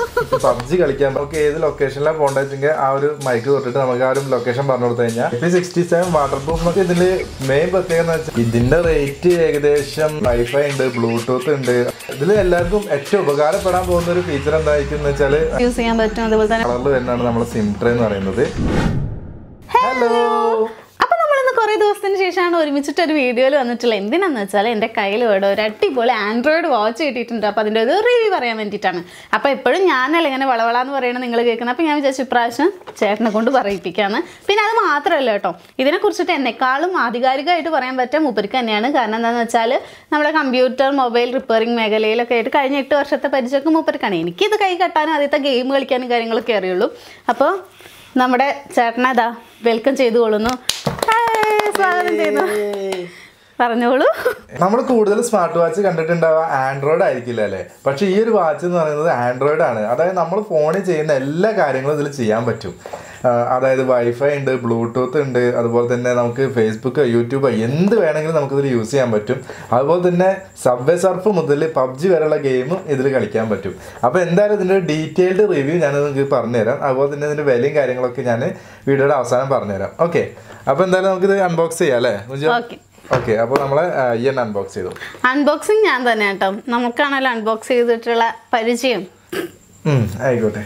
PUBG കളിക്കാൻ നമുക്ക് ഏത് ലൊക്കേഷനിലാണ് പോകണ്ടെങ്കിൽ ആ ഒരു മൈക്ക് തൊട്ടിട്ട് നമുക്ക് ആ ഒരു ലൊക്കേഷൻ പറഞ്ഞു കൊടുത്തു കഴിഞ്ഞാൽ ഇപ്പൊ സിക്സ്റ്റി സെവൻ വാട്ടർ പ്രൂഫ് എന്നൊക്കെ ഇതില് മെയിൻ പ്രത്യേകത എന്ന് വെച്ചാൽ ഇതിന്റെ റേറ്റ് ഏകദേശം വൈഫൈ ഉണ്ട് ബ്ലൂടൂത്ത് ഉണ്ട് ഇതിൽ എല്ലാവർക്കും ഏറ്റവും ഉപകാരപ്പെടാൻ പോകുന്ന ഒരു ഫീച്ചർ എന്തായിരിക്കും എന്ന് വെച്ചാൽ യൂസ് ചെയ്യാൻ പറ്റും അതുപോലെ തന്നെ കളറിൽ വരുന്നതാണ് നമ്മളെ സിം ട്രേ എന്ന് പറയുന്നത് ഹലോ അപ്പൊ നമ്മളിന്ന് കുറെ ദിവസത്തിന് ശേഷമാണ് ഒരുമിച്ചിട്ട് ഒരു വീഡിയോയിൽ വന്നിട്ടുള്ളത് എന്തിനാന്ന് വെച്ചാൽ എൻ്റെ കയ്യിൽ ഇവിടെ ഒരു അടിപൊളി ആൻഡ്രോയിഡ് വാച്ച് കിട്ടിയിട്ടുണ്ട് അപ്പോൾ അതിൻ്റെ ഒരു റിവ്യൂ പറയാൻ വേണ്ടിയിട്ടാണ് അപ്പോൾ എപ്പോഴും ഞാനല്ല ഇങ്ങനെ വളവളാന്ന് പറയണത് നിങ്ങൾ കേൾക്കുന്നത് അപ്പോൾ ഞാൻ വിചാരിച്ചു ഇപ്രാവശ്യം ചേട്ടനെ കൊണ്ട് പറയിപ്പിക്കാന്ന് പിന്നെ അത് മാത്രമല്ല കേട്ടോ ഇതിനെക്കുറിച്ചിട്ട് എന്നെക്കാളും ആധികാരികമായിട്ട് പറയാൻ പറ്റുക മൂപ്പർക്ക് തന്നെയാണ് കാരണം എന്താണെന്ന് വെച്ചാൽ നമ്മുടെ കമ്പ്യൂട്ടർ മൊബൈൽ റിപ്പയറിംഗ് മേഖലയിലൊക്കെ ആയിട്ട് കഴിഞ്ഞ എട്ട് വർഷത്തെ പരിചയമൊക്കെ മൂപ്പർക്കാണ് എനിക്കിത് കൈ കട്ടാനും ആദ്യത്തെ ഗെയിം കളിക്കാനും കാര്യങ്ങളൊക്കെ അറിയുള്ളൂ അപ്പോൾ നമ്മുടെ ചേട്ടനെ ഇതാ വെൽക്കം ചെയ്തു കൊള്ളുന്നു ഹായ്, സ്വാഗതം ചെയ്യുന്നു പറഞ്ഞോളൂ നമ്മൾ കൂടുതൽ സ്മാർട്ട് വാച്ച് കണ്ടിട്ടുണ്ടാവുക ആൻഡ്രോയിഡ് ആയിരിക്കില്ല അല്ലേ പക്ഷെ ഈ ഒരു വാച്ച് എന്ന് പറയുന്നത് ആൻഡ്രോയിഡ് ആണ് അതായത് നമ്മൾ ഫോണിൽ ചെയ്യുന്ന എല്ലാ കാര്യങ്ങളും ഇതിൽ ചെയ്യാൻ പറ്റും ആ, അതായത് വൈഫൈ ഉണ്ട് ബ്ലൂടൂത്ത് ഉണ്ട് അതുപോലെ തന്നെ നമുക്ക് ഫേസ്ബുക്ക് യൂട്യൂബ് എന്ത് വേണമെങ്കിലും നമുക്കിതിൽ യൂസ് ചെയ്യാൻ പറ്റും അതുപോലെ തന്നെ സബ്വേ സർഫ് മുതൽ പബ്ജി വരെയുള്ള ഗെയിമും ഇതിൽ കളിക്കാൻ പറ്റും അപ്പോൾ എന്തായാലും ഇതിൻ്റെ ഡീറ്റെയിൽഡ് റിവ്യൂ ഞാൻ നിങ്ങൾക്ക് പറഞ്ഞുതരാം അതുപോലെ തന്നെ ഇതിൻ്റെ വിലയും കാര്യങ്ങളൊക്കെ ഞാൻ വീഡിയോയുടെ അവസാനം പറഞ്ഞുതരാം ഓക്കെ അപ്പോൾ എന്തായാലും നമുക്കിത് അൺബോക്സ് ചെയ്യാം അല്ലേ മുജോ ഓക്കെ ഓക്കെ അപ്പോൾ നമ്മളെ ആ, ഈ എന്നെ അൺബോക്സ് ചെയ്തു അൺബോക്സിങ് ഞാൻ തന്നെ കേട്ടോ നമുക്കാണല്ലോ അൺബോക്സ് ചെയ്തിട്ടുള്ള പരിചയം ഉം, ആയിക്കോട്ടെ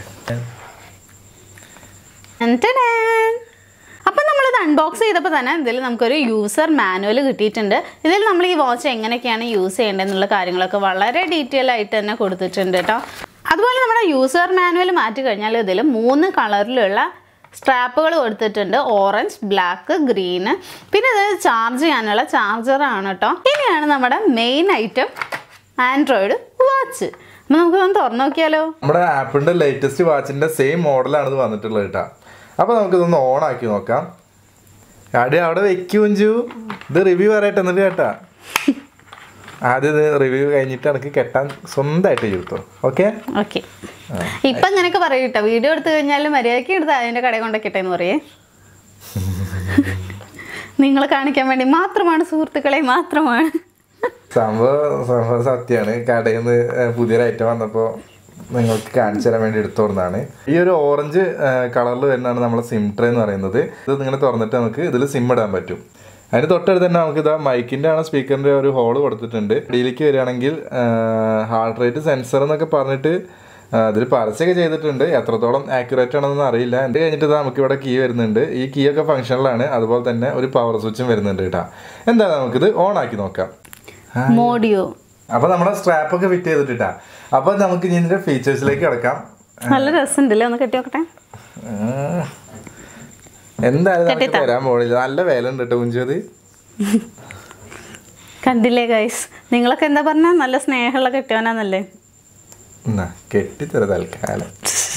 അപ്പം നമ്മളിത് അൺബോക്സ് ചെയ്തപ്പോൾ തന്നെ ഇതിൽ നമുക്കൊരു യൂസർ മാനുവൽ കിട്ടിയിട്ടുണ്ട് ഇതിൽ നമ്മൾ ഈ വാച്ച് എങ്ങനെയൊക്കെയാണ് യൂസ് ചെയ്യേണ്ടതെന്നുള്ള കാര്യങ്ങളൊക്കെ വളരെ ഡീറ്റെയിൽ ആയിട്ട് തന്നെ കൊടുത്തിട്ടുണ്ട് കേട്ടോ അതുപോലെ നമ്മുടെ യൂസർ മാനുവൽ മാറ്റി കഴിഞ്ഞാൽ ഇതിൽ മൂന്ന് കളറിലുള്ള സ്ട്രാപ്പുകൾ കൊടുത്തിട്ടുണ്ട് ഓറഞ്ച് ബ്ലാക്ക് ഗ്രീന് പിന്നെ ഇത് ചാർജ് ചെയ്യാനുള്ള ചാർജറാണ് കേട്ടോ ഇനിയാണ് നമ്മുടെ മെയിൻ ഐറ്റം ആൻഡ്രോയിഡ് വാച്ച് അപ്പം നമുക്ക് ഒന്ന് തുറന്നു നോക്കിയാലോ നമ്മുടെ ആപ്പിളിന്റെ ലേറ്റസ്റ്റ് വാച്ചിന്റെ സെയിം മോഡലാണ് ഇത് വന്നിട്ടുള്ളത് കേട്ടോ അപ്പോൾ നമുക്കിതൊന്ന് ഓൺ ആക്കി നോക്കാം അടി അവിടെ വെക്കുഞ്ചു ഇത് റിവ്യൂ പറയട്ടെ എന്നിട്ട് കേട്ടാ ആദ്യം ഇത് റിവ്യൂ കഴിഞ്ഞിട്ട് എനിക്ക് കെട്ടാൻ സ്വന്തമായിട്ട് ചെയ്തു ഓക്കെ ഓക്കെ ഇപ്പൊ അങ്ങനെയൊക്കെ പറയും കേട്ടോ വീഡിയോ എടുത്തു കഴിഞ്ഞാൽ മര്യാദയ്ക്ക് എടുത്ത് അതിന്റെ കടയിൽ കൊണ്ടൊക്കെ എന്ന് പറയേ നിങ്ങളെ കാണിക്കാൻ വേണ്ടി മാത്രമാണ് സുഹൃത്തുക്കളെ മാത്രമാണ് സംഭവം സംഭവം സത്യമാണ് കടയിൽ നിന്ന് പുതിയൊരു ഐറ്റം വന്നപ്പോൾ നിങ്ങൾക്ക് കാണിച്ചു തരാൻ വേണ്ടി എടുത്തു കൊടുന്നതാണ് ഈ ഒരു ഓറഞ്ച് കളറിൽ വരുന്നതാണ് നമ്മളെ സിം ട്രേ എന്ന് പറയുന്നത് ഇത് നിങ്ങൾ തുറന്നിട്ട് നമുക്ക് ഇതിൽ സിം ഇടാൻ പറ്റും അതിന് തൊട്ടടുത്ത് തന്നെ നമുക്ക് ഇതാ മൈക്കിൻ്റെ ആണ് സ്പീക്കറിൻ്റെ ഒരു ഹോൾ കൊടുത്തിട്ടുണ്ട് ഇടയിലേക്ക് വരികയാണെങ്കിൽ ഹാർട്ട് റേറ്റ് സെൻസർ എന്നൊക്കെ പറഞ്ഞിട്ട് അതിൽ പരസ്യമൊക്കെ ചെയ്തിട്ടുണ്ട് എത്രത്തോളം ആക്യുറേറ്റ് ആണെന്നൊന്നും അറിയില്ല ഇത് കഴിഞ്ഞിട്ട് ഇതാ നമുക്ക് ഇവിടെ കീ വരുന്നുണ്ട് ഈ കീ ഒക്കെ ഫംഗ്ഷനിലാണ് അതുപോലെ തന്നെ ഒരു പവർ സ്വിച്ചും വരുന്നുണ്ട് കേട്ടോ എന്തായാലും നമുക്കിത് ഓൺ ആക്കി നോക്കാം മോഡിയോ അപ്പൊ നമ്മുടെ സ്ട്രാപ്പ് ഒക്കെ ഫിറ്റ് ചെയ്തിട്ടാ അപ്പൊ നമുക്ക് ഇനി ഇതിന്റെ ഫീച്ചേഴ്സിലേക്ക് കിടക്കാം നല്ല രസമുണ്ടല്ലേ ഒന്ന് കെട്ടി നോക്കട്ടെ എന്തായാലും നമുക്ക് വരാൻ പോണില്ല നല്ല വില ഉണ്ട് കേട്ടോ കുഞ്ചത് കണ്ടില്ലേ ഗൈസ് നിങ്ങളൊക്കെ എന്താ പറഞ്ഞ നല്ല സ്നേഹമുള്ള കെട്ടിയോനാന്നല്ലേ എന്നാ കെട്ടിത്തര തൽക്കാലം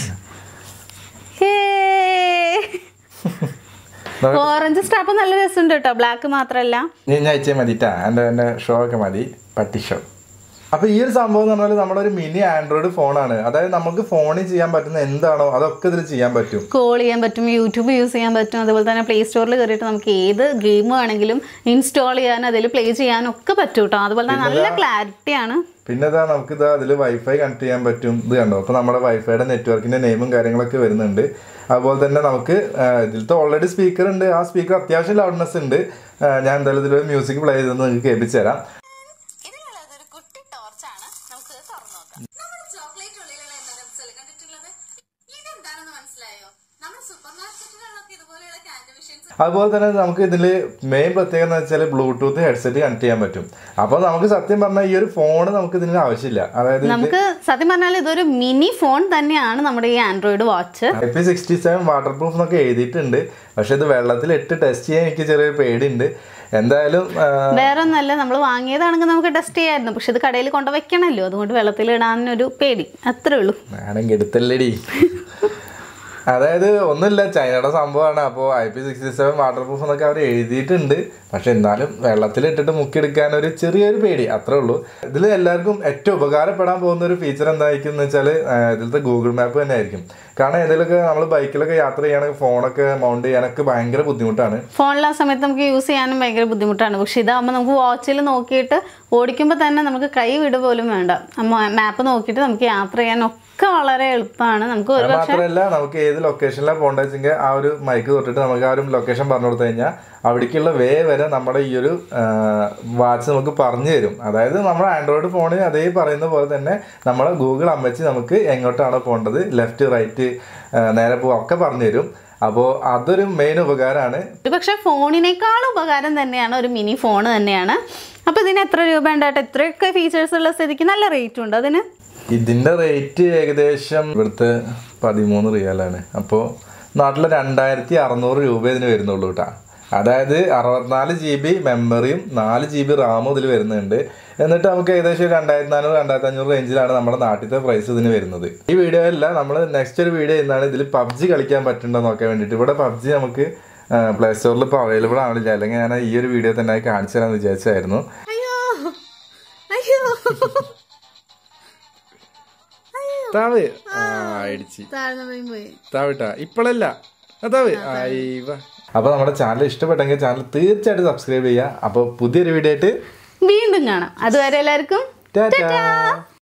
ഓറഞ്ച് സ്റ്റാപ്പ് നല്ല രസമുണ്ട് കേട്ടോ ബ്ലാക്ക് മാത്രമല്ല നീ ഞാൻ അയച്ചാൽ മതിട്ടാ എൻ്റെ എൻ്റെ ഷോ ഒക്കെ മതി പട്ടി ഷോ അപ്പൊ ഈ ഒരു സംഭവം എന്ന് പറഞ്ഞാൽ നമ്മുടെ ഒരു മിനി ആൻഡ്രോയിഡ് ഫോണാണ് അതായത് നമുക്ക് ഫോണിൽ ചെയ്യാൻ പറ്റുന്ന എന്താണോ അതൊക്കെ ഇതിൽ ചെയ്യാൻ പറ്റും കോൾ ചെയ്യാൻ പറ്റും യൂട്യൂബ് യൂസ് ചെയ്യാൻ പറ്റും അതുപോലെ തന്നെ പ്ലേ സ്റ്റോറിൽ കയറിയിട്ട് നമുക്ക് ഏത് ഗെയിം വേണമെങ്കിലും ഇൻസ്റ്റാൾ ചെയ്യാൻ അതിൽ പ്ലേ ചെയ്യാനും ഒക്കെ പറ്റും കേട്ടോ അതുപോലെ തന്നെ നല്ല ക്ലാരിറ്റിയാണ് പിന്നെ ഇതാ നമുക്ക് ഇതാ അതിൽ വൈഫൈ കണക്ട് ചെയ്യാൻ പറ്റും ഇത് കണ്ടോ അപ്പോൾ നമ്മുടെ വൈഫൈയുടെ നെറ്റ്വർക്കിന്റെ നെയിമും കാര്യങ്ങളൊക്കെ വരുന്നുണ്ട് അതുപോലെ തന്നെ നമുക്ക് ആ, ഇതിലത്തെ ഓൾറെഡി സ്പീക്കർ ഉണ്ട് ആ സ്പീക്കർ അത്യാവശ്യം ലൗഡ്നെസ് ഉണ്ട് ആ, ഞാൻ എന്തായാലും ഇതിൽ മ്യൂസിക് പ്ലേ ചെയ്തെന്ന് നിങ്ങൾക്ക് കേൾപ്പിച്ചു തരാം ഇതിനുള്ളത് ഒരു കുട്ടി ടോർച്ചാണ് നമുക്ക് തുറന്നു നോക്കാം നമ്മുടെ ചോക്ലേറ്റ് ഉള്ളിലുള്ള എന്താണ് കണ്ടിട്ടുള്ളത് ഇതെന്താണെന്ന് മനസ്സിലായോ നമ്മൾ സൂപ്പർ മാർക്കറ്റിലൊക്കെ ഇതുപോലെയുള്ള ക്യാൻഡി മെഷീൻസ് അതുപോലെ തന്നെ നമുക്ക് ഇതിൽ മെയിൻ പ്രത്യേകത എന്ന് വെച്ചാൽ ബ്ലൂടൂത്ത് ഹെഡ്സെറ്റ് കണക്ട് ചെയ്യാൻ പറ്റും അപ്പോൾ നമുക്ക് സത്യം പറഞ്ഞാൽ ഈ ഒരു ഫോൺ നമുക്ക് ഇതിന് ആവശ്യമില്ല അതായത് നമുക്ക് സത്യം പറഞ്ഞാൽ ഇതൊരു മിനി ഫോൺ തന്നെയാണ് നമ്മുടെ ഈ Android watch I P sixty seven waterproof എന്നൊക്കെ എഴുതിയിട്ടുണ്ട് പക്ഷെ ഇത് വെള്ളത്തിൽ ഇട്ട് ടെസ്റ്റ് ചെയ്യാൻ എനിക്ക് ചെറിയൊരു പേടിയുണ്ട് എന്തായാലും ആ, വേറെ ഒന്നല്ല നമ്മൾ വാങ്ങിയതാണെങ്കിൽ നമുക്ക് ടെസ്റ്റ് ചെയ്യായിരുന്നു പക്ഷെ ഇത് കടയിൽ കൊണ്ട് വെക്കണമല്ലോ അതുകൊണ്ട് വെള്ളത്തിൽ ഇടാനൊരു പേടി അത്രേ ഉള്ളൂ വേണമെങ്കിൽ എടുത്തല്ലേടി അതായത് ഒന്നുമില്ല ചൈനയുടെ സംഭവമാണ് അപ്പോൾ I P sixty seven waterproof എന്നൊക്കെ അവർ എഴുതിയിട്ടുണ്ട് പക്ഷെ എന്നാലും വെള്ളത്തിലിട്ടിട്ട് മുക്കിയെടുക്കാൻ ഒരു ചെറിയൊരു പേടി അത്രേ ഉള്ളൂ ഇതിൽ എല്ലാവർക്കും ഏറ്റവും ഉപകാരപ്പെടാൻ പോകുന്ന ഒരു ഫീച്ചർ എന്തായിരിക്കും എന്ന് വെച്ചാൽ ഇതിലത്തെ ഗൂഗിൾ മാപ്പ് തന്നെ ആയിരിക്കും കാരണം ഏതെങ്കിലുമൊക്കെ നമ്മൾ ബൈക്കിലൊക്കെ യാത്ര ചെയ്യാനൊക്കെ ഫോണൊക്കെ മൗണ്ട് ചെയ്യാനൊക്കെ ഭയങ്കര ബുദ്ധിമുട്ടാണ് ഫോണിൽ ആ സമയത്ത് നമുക്ക് യൂസ് ചെയ്യാനും ഭയങ്കര ബുദ്ധിമുട്ടാണ് പക്ഷെ ഇതാകുമ്പോൾ നമുക്ക് വാച്ചിൽ നോക്കിയിട്ട് ഓടിക്കുമ്പോൾ തന്നെ നമുക്ക് കൈ വിട പോലും വേണ്ട മാപ്പ് നോക്കിയിട്ട് നമുക്ക് യാത്ര ചെയ്യാനൊക്കെ വളരെ എളുപ്പമാണ് നമുക്ക് ഒരു അത് മാത്രമല്ല നമുക്ക് ഏത് ലൊക്കേഷനിലാണ് പോകേണ്ടത് വെച്ചെങ്കിൽ ആ ഒരു മൈക്ക് തൊട്ടിട്ട് നമുക്ക് ആ ഒരു ലൊക്കേഷൻ പറഞ്ഞു കൊടുത്തു കഴിഞ്ഞാൽ അവിടേക്കുള്ള വേ വരെ നമ്മുടെ ഈ ഒരു വാച്ച് നമുക്ക് പറഞ്ഞു തരും അതായത് നമ്മുടെ ആൻഡ്രോയിഡ് ഫോണിൽ അതേ പറയുന്ന പോലെ തന്നെ നമ്മളെ ഗൂഗിൾ അമ്മച്ചി നമുക്ക് എങ്ങോട്ടാണ് പോകേണ്ടത് ലെഫ്റ്റ് റൈറ്റ് നേരെ പോവാ ഒക്കെ പറഞ്ഞു തരും അപ്പോൾ അതൊരു മെയിൻ ഉപകാരമാണ് ഒരു പക്ഷേ ഫോണിനേക്കാൾ ഉപകാരം തന്നെയാണ് ഒരു മിനി ഫോൺ തന്നെയാണ് അപ്പോൾ ഇതിന് എത്ര രൂപ ഉണ്ടായിട്ട് ഇത്രയൊക്കെ ഫീച്ചേഴ്സ് ഉള്ള സ്ഥിതിക്ക് നല്ല റേറ്റ് ഉണ്ട് അതിന് ഇതിന്റെ റേറ്റ് ഏകദേശം ഇവിടുത്തെ പതിമൂന്ന് റിയാലാണ് അപ്പോൾ നാട്ടിൽ രണ്ടായിരത്തി അറുന്നൂറ് രൂപ ഇതിന് വരുന്നുള്ളൂ കേട്ടോ അതായത് അറുപത്തിനാല് ജി ബി മെമ്മറിയും നാല് ജി ബി റാമും ഇതിൽ വരുന്നുണ്ട് എന്നിട്ട് നമുക്ക് ഏകദേശം ഒരു രണ്ടായിരത്തി നാനൂറ് രണ്ടായിരത്തി അഞ്ഞൂറ് റേഞ്ചിലാണ് നമ്മുടെ നാട്ടിലത്തെ പ്രൈസ് ഇതിന് വരുന്നത് ഈ വീഡിയോ അല്ല നമ്മൾ നെക്സ്റ്റ് ഒരു വീഡിയോ എന്നാണ് ഇതിൽ പബ്ജി കളിക്കാൻ പറ്റുണ്ടോ നോക്കാൻ വേണ്ടിയിട്ട് ഇവിടെ പബ്ജി നമുക്ക് പ്ലേ സ്റ്റോറിൽ ഇപ്പോൾ അവൈലബിൾ ആണില്ല അല്ലെങ്കിൽ ഞാൻ ഈ ഒരു വീഡിയോ തന്നെ കാണിച്ചു തരാമെന്ന് വിചാരിച്ചായിരുന്നു അയ്യോ അയ്യോ താവ് ആ ഇടിച്ച് താഴ്ന്ന പോയി താവിട്ടാ ഇപ്പോഴല്ല അതാവ് അപ്പൊ നമ്മുടെ ചാനൽ ഇഷ്ടപ്പെട്ടെങ്കിൽ ചാനൽ തീർച്ചയായിട്ടും സബ്സ്ക്രൈബ് ചെയ്യുക അപ്പോൾ പുതിയൊരു വീഡിയോ ആയിട്ട് വീണ്ടും കാണാം അതുവരെ എല്ലാവർക്കും ടാറ്റാ